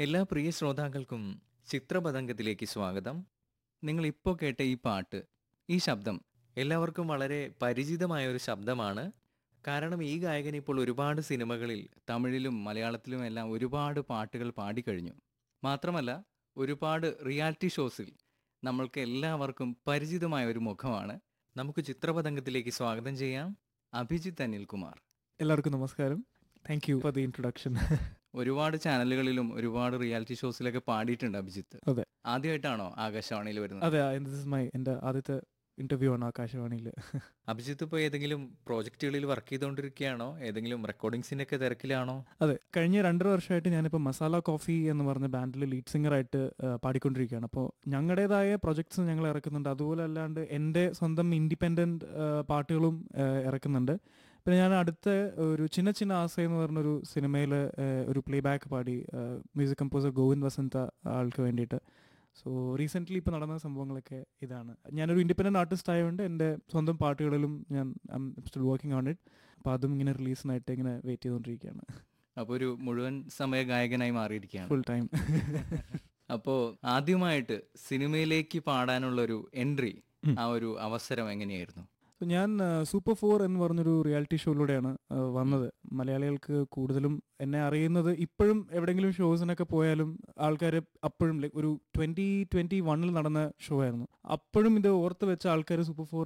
എല്ലാ പ്രിയ ശ്രോതാക്കൾക്കും ചിത്രപതംഗത്തിലേക്ക് സ്വാഗതം നിങ്ങൾ ഇപ്പോൾ കേട്ട ഈ പാട്ട് ഈ ശബ്ദം എല്ലാവർക്കും വളരെ പരിചിതമായ ഒരു ശബ്ദമാണ് കാരണം ഈ ഗായകൻ ഇപ്പോൾ ഒരുപാട് സിനിമകളിൽ തമിഴിലും മലയാളത്തിലും എല്ലാം ഒരുപാട് പാട്ടുകൾ പാടിക്കഴിഞ്ഞു മാത്രമല്ല ഒരുപാട് റിയാലിറ്റി ഷോസിൽ നമ്മൾക്ക് എല്ലാവർക്കും പരിചിതമായ ഒരു മുഖമാണ് നമുക്ക് ചിത്രപതംഗത്തിലേക്ക് സ്വാഗതം ചെയ്യാം അഭിജിത്ത് അനിൽകുമാർ എല്ലാവർക്കും നമസ്കാരം thank you for the introduction ഒരുപാട് ചാനലുകളിലും ഒരുപാട് റിയാലിറ്റി ഷോസിലൊക്കെ പാടിയിട്ടുണ്ട് അഭിജിത്ത് അതെ ആദ്യമായിട്ടാണോ ആകാശവാണിയിൽ വരുന്നത് അതെ ദിസ് ഇസ് മൈ എൻ്റെ ആദ്യത്തെ ഇന്റർവ്യൂ ആണ് ആകാശവാണിയിൽ അഭിജിത്ത് ഇപ്പോൾ ഏതെങ്കിലും പ്രോജക്റ്റുകളിൽ വർക്ക് ചെയ്തുകൊണ്ടിരിക്കുകയാണോ ഏതെങ്കിലും റെക്കോർഡിങ്സിന്റെ ഒക്കെ തിരക്കിലാണോ അതെ കഴിഞ്ഞ രണ്ടര വർഷമായിട്ട് ഞാനിപ്പോൾ മസാല കോഫി എന്ന് പറഞ്ഞ ബാൻഡിൽ ലീഡ് സിംഗറായിട്ട് പാടിക്കൊണ്ടിരിക്കുകയാണ് അപ്പോൾ ഞങ്ങളുടേതായ പ്രൊജക്ട്സ് ഞങ്ങൾ ഇറക്കുന്നുണ്ട് അതുപോലെ അല്ലാണ്ട് എൻ്റെ സ്വന്തം ഇൻഡിപെൻഡൻറ്റ് പാട്ടുകളും ആ, ഇറക്കുന്നുണ്ട് പിന്നെ ഞാൻ അടുത്ത ഒരു ചിന്ന ചിന്ന ആസ എന്ന് പറഞ്ഞൊരു സിനിമയിൽ ഒരു പ്ലേ ബാക്ക് പാടി മ്യൂസിക് കമ്പോസർ ഗോവിന്ദ് വസന്ത ആൾക്ക് വേണ്ടിയിട്ട് സോ റീസെൻ്റ്ലി ഇപ്പോൾ നടന്ന സംഭവങ്ങളൊക്കെ ഇതാണ് ഞാനൊരു ഇൻഡിപെൻഡൻറ്റ് ആർട്ടിസ്റ്റ് ആയതുകൊണ്ട് എൻ്റെ സ്വന്തം പാട്ടുകളിലും ഞാൻ സ്റ്റിൽ വർക്കിംഗ് ഓൺ ഇറ്റ് അപ്പോൾ അതും ഇങ്ങനെ റിലീസിനായിട്ട് ഇങ്ങനെ വെയിറ്റ് ചെയ്തുകൊണ്ടിരിക്കുകയാണ് അപ്പോൾ ഒരു മുഴുവൻ സമയ ഗായകനായി മാറിയിരിക്കുകയാണ് ഫുൾ ടൈം അപ്പോൾ ആദ്യമായിട്ട് സിനിമയിലേക്ക് പാടാനുള്ള ഒരു എൻട്രി ആ ഒരു അവസരം എങ്ങനെയായിരുന്നു സോ ഞാൻ സൂപ്പർ ഫോർ എന്ന് പറഞ്ഞൊരു റിയാലിറ്റി ഷോയിലൂടെയാണ് ആ, വന്നത് മലയാളികൾക്ക് കൂടുതലും എന്നെ അറിയുന്നത് ഇപ്പോഴും എവിടെയെങ്കിലും ഷോസിനൊക്കെ പോയാലും ആൾക്കാർ അപ്പോഴും ലൈക്ക് ഒരു ട്വന്റി ട്വന്റി വണ്ണിൽ നടന്ന ഷോ ആയിരുന്നു അപ്പോഴും ഇത് ഓർത്ത് വെച്ച ആൾക്കാർ സൂപ്പർ ഫോർ